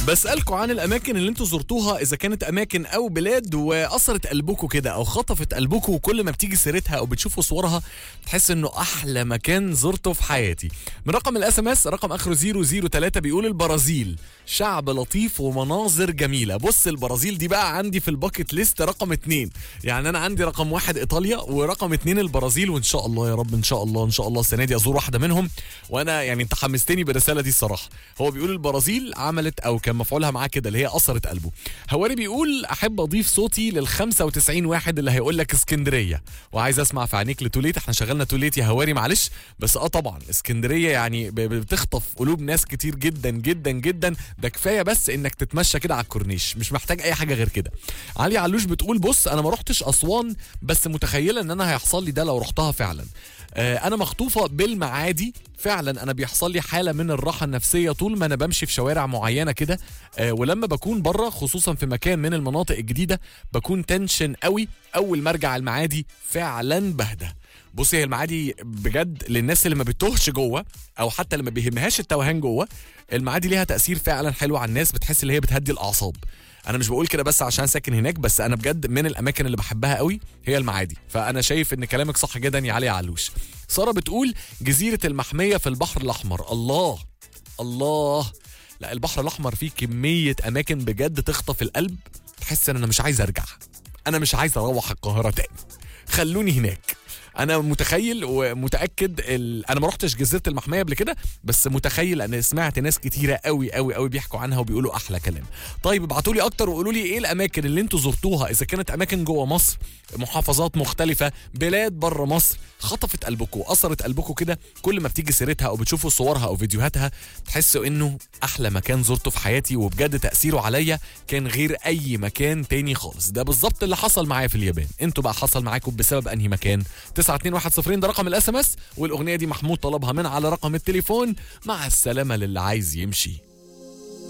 بسألكم عن الأماكن اللي انتوا زرتوها إذا كانت أماكن أو بلاد وأثرت قلبكم كده أو خطفت قلبكم وكل ما بتيجي سيرتها أو بتشوفوا صورها تحس إنه أحلى مكان زرته في حياتي. من رقم الاس ام اس رقم آخره 003 بيقول البرازيل شعب لطيف ومناظر جميلة. بص البرازيل دي بقى عندي في الباكت ليست رقم اتنين. يعني أنا عندي رقم واحد إيطاليا ورقم اتنين البرازيل وإن شاء الله يا رب إن شاء الله إن شاء الله السنة دي أزور واحدة منهم وأنا يعني أنت حمستني بالرسالة دي الصراحة. هو بيقول البرازيل عملت أو كان مفعولها معاه كده اللي هي أثرت قلبه. هواري بيقول أحب أضيف صوتي لل 95 واحد اللي هيقول لك اسكندرية وعايز أسمع في عينيك لتوليت احنا شغلنا توليت يا هواري معلش بس اه طبعا اسكندرية يعني ب- ب- بتخطف قلوب ناس كتير جدا جدا جدا ده كفاية بس إنك تتمشى كده على الكورنيش مش محتاج أي حاجة غير كده. علي علوش بتقول بص أنا ما رحتش أسوان بس متخيلة إن أنا هيحصل لي ده لو رحتها فعلا. آه، انا مخطوفه بالمعادي فعلا انا بيحصل لي حاله من الراحه النفسيه طول ما انا بمشي في شوارع معينه كده آه، ولما بكون بره خصوصا في مكان من المناطق الجديده بكون تنشن قوي اول ما ارجع المعادي فعلا بهدى بصي هي المعادي بجد للناس اللي ما بتوهش جوه او حتى اللي ما بيهمهاش التوهان جوه المعادي ليها تاثير فعلا حلو على الناس بتحس ان هي بتهدي الاعصاب انا مش بقول كده بس عشان ساكن هناك بس انا بجد من الاماكن اللي بحبها قوي هي المعادي فانا شايف ان كلامك صح جدا يا علي علوش ساره بتقول جزيره المحميه في البحر الاحمر الله الله لا البحر الاحمر فيه كميه اماكن بجد تخطف القلب تحس ان انا مش عايز ارجع انا مش عايز اروح القاهره تاني خلوني هناك انا متخيل ومتاكد ال... انا ما رحتش جزيره المحميه قبل كده بس متخيل انا سمعت ناس كتيره قوي قوي قوي بيحكوا عنها وبيقولوا احلى كلام طيب ابعتوا لي اكتر وقولوا لي ايه الاماكن اللي انتوا زرتوها اذا كانت اماكن جوه مصر محافظات مختلفه بلاد بره مصر خطفت قلبكم واثرت قلبكم كده كل ما بتيجي سيرتها او بتشوفوا صورها او فيديوهاتها تحسوا انه احلى مكان زرته في حياتي وبجد تاثيره عليا كان غير اي مكان تاني خالص ده بالظبط اللي حصل معايا في اليابان انتوا بقى حصل معاكم بسبب انهي مكان 92110 ده رقم الاس ام اس والاغنيه دي محمود طلبها من على رقم التليفون مع السلامه للي عايز يمشي